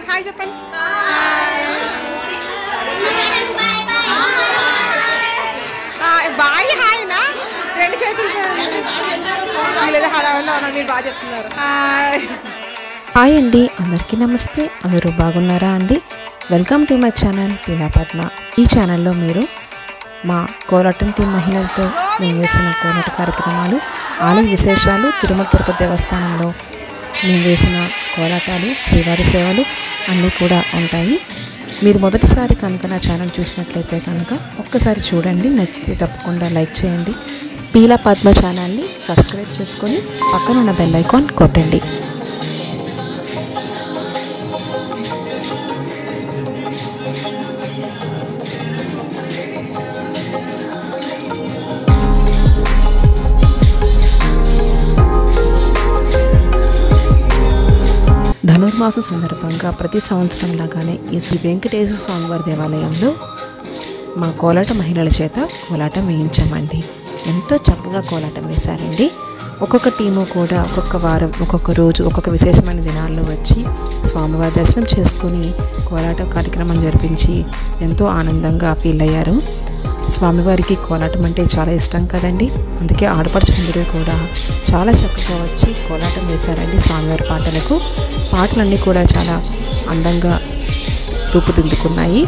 hi చెప్పండి bye hi నా రెండు చేతులు వీళ్ళేదో హడావిడిలో ఉన్నారు మీరు బాగా చెప్తున్నారు హాయ్ హాయ్ అండి అందరికీ నమస్తే అందరూ బాగున్నారా అండి welcome to my channel Peela Padma ఈ ఛానల్లో మీరు మా కోలాటం టీం మహిళలతో మేము వేసిన కోలాట కార్యక్రమాలు ఆలయ విశేషాలు తిరుమల తిరుపతి దేవస్థానంలో మేము వేసిన కోలాటాలు శ్రీవారి సేవలు అన్నీ కూడా ఉంటాయి మీరు మొదటిసారి కనుక నా ఛానల్ చూసినట్లయితే కనుక ఒక్కసారి చూడండి నచ్చితే తప్పకుండా లైక్ చేయండి పీలా పద్మ ఛానల్ని సబ్స్క్రైబ్ చేసుకొని పక్కన ఉన్న బెల్ ఐకాన్ కొట్టండి ధనుర్మాసం సందర్భంగా ప్రతి సంవత్సరం లాగానే ఈ శ్రీ వెంకటేశ్వర స్వామివారి దేవాలయంలో మా కోలాట మహిళల చేత కోలాటం వేయించామండి ఎంతో చక్కగా కోలాటం వేశారండి ఒక్కొక్క టీము కూడా ఒక్కొక్క వారం ఒక్కొక్క రోజు ఒక్కొక్క విశేషమైన దినాల్లో వచ్చి స్వామివారి దర్శనం చేసుకుని కోలాట కార్యక్రమం జరిపించి ఎంతో ఆనందంగా ఫీల్ అయ్యారు స్వామివారికి కోలాటం అంటే చాలా ఇష్టం కదండి అందుకే ఆడపడుచులందరూ కూడా చాలా చక్కగా వచ్చి కోలాటం వేశారండి స్వామివారి పాటలకు పాటలన్నీ కూడా చాలా అందంగా రూపుదిద్దుకున్నాయి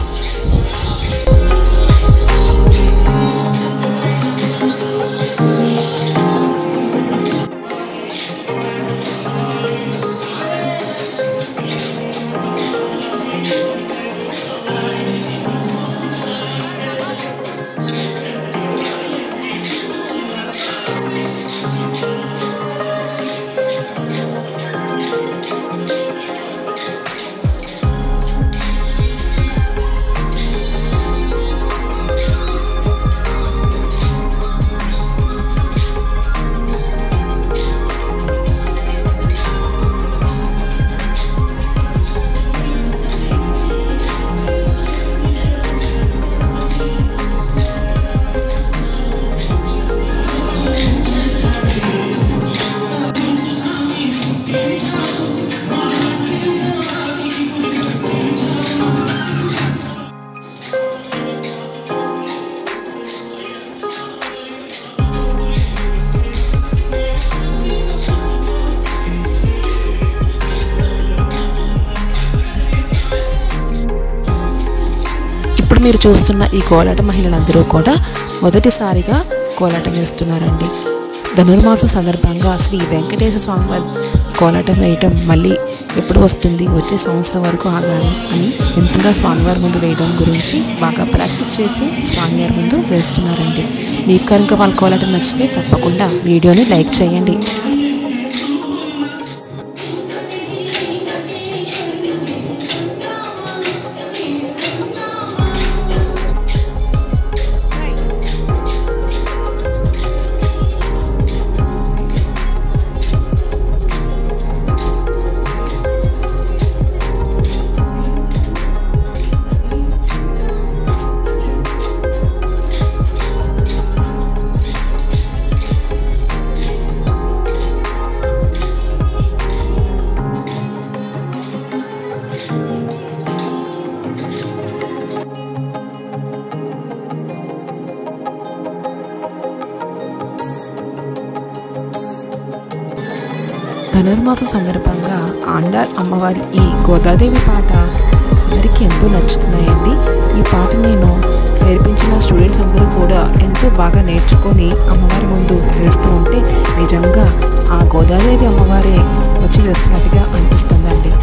ఇప్పుడు మీరు చూస్తున్న ఈ కోలాట మహిళలందరూ కూడా మొదటిసారిగా కోలాటం వేస్తున్నారండి ధనుర్మాసం సందర్భంగా శ్రీ వెంకటేశ్వర స్వామి వారి కోలాటం వేయటం మళ్ళీ ఎప్పుడు వస్తుంది వచ్చే సంవత్సరం వరకు ఆగాలి అని ఎంతగా స్వామివారి ముందు వేయడం గురించి బాగా ప్రాక్టీస్ చేసి స్వామివారి ముందు వేస్తున్నారండి మీకు కనుక వాళ్ళ కోలాటం నచ్చితే తప్పకుండా వీడియోని లైక్ చేయండి ధనుర్మాసం సందర్భంగా ఆండార్ అమ్మవారి ఈ గోదాదేవి పాట అందరికీ ఎంతో నచ్చుతున్నాయండి ఈ పాట నేను నేర్పించిన స్టూడెంట్స్ అందరూ కూడా ఎంతో బాగా నేర్చుకొని అమ్మవారి ముందు వేస్తూ ఉంటే నిజంగా ఆ గోదాదేవి అమ్మవారే వచ్చి వేస్తున్నట్టుగా అనిపిస్తుందండి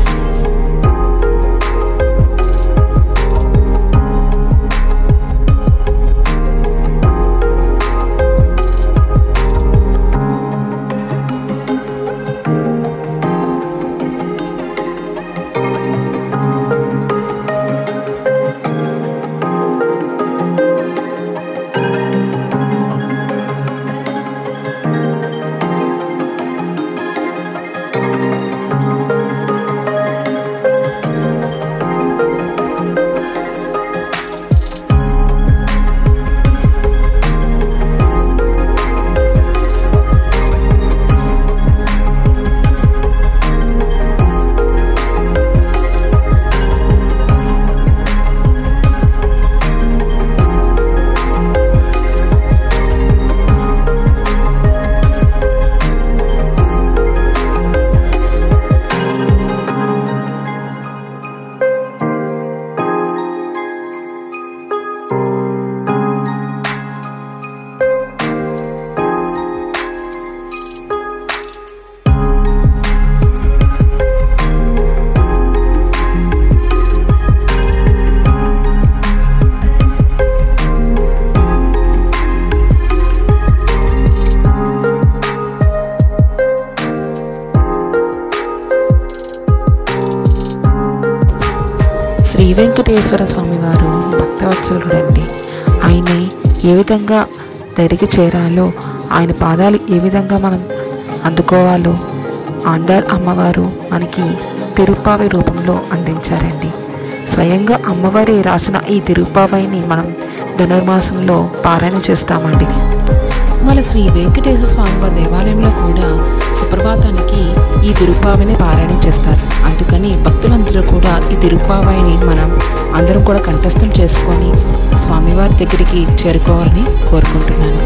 శ్రీ వెంకటేశ్వర స్వామివారు భక్తవత్సలుడండి ఆయన్ని ఏ విధంగా దరికి చేరాలో ఆయన పాదాలు ఏ విధంగా మనం అందుకోవాలో ఆండాల్ అమ్మవారు మనకి తిరుప్పావి రూపంలో అందించారండి స్వయంగా అమ్మవారి రాసిన ఈ తిరుప్పావైని మనం ధనుర్మాసంలో పారాయణ చేస్తామండి మన శ్రీ వెంకటేశ్వర స్వామి వారి దేవాలయంలో కూడా సుప్రభాతానికి ఈ తిరుప్పావిని పారాయణం చేస్తారు అందుకని భక్తులందరూ కూడా ఈ తిరుప్పావాయిని మనం అందరం కూడా కంఠస్థం చేసుకొని స్వామివారి దగ్గరికి చేరుకోవాలని కోరుకుంటున్నాను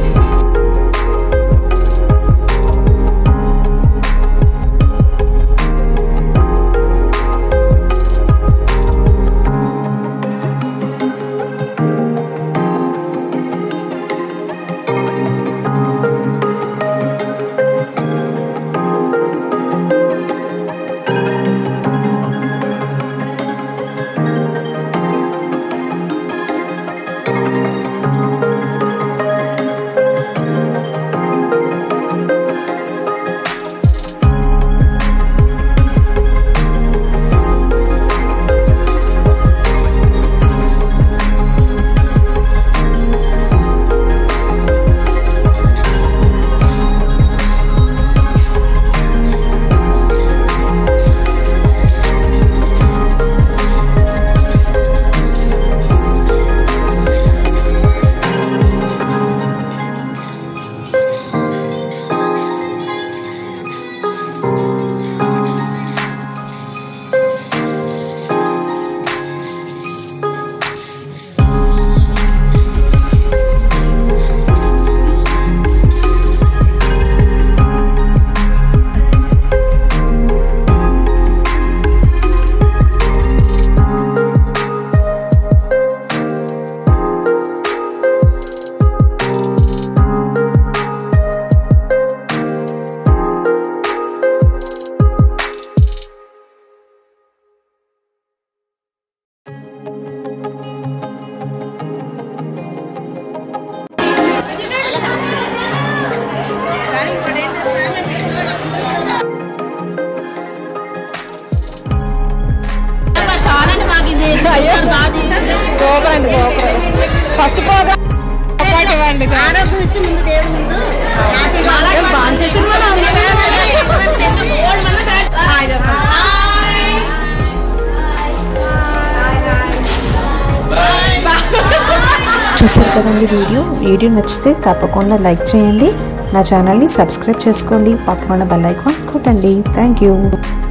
సూపర్ అండి సూపర్ ఫస్ట్ ప్రోగ్రామ్ ఇవ్వండి ఆరోగ్యం ఇచ్చి ముందు దేవుడు ముందు చూసారు కదండి వీడియో వీడియో నచ్చితే తప్పకుండా లైక్ చేయండి నా ఛానల్ని సబ్స్క్రైబ్ చేసుకోండి పక్కన ఉన్న బెల్ ఐకాన్ కొట్టండి థ్యాంక్ యూ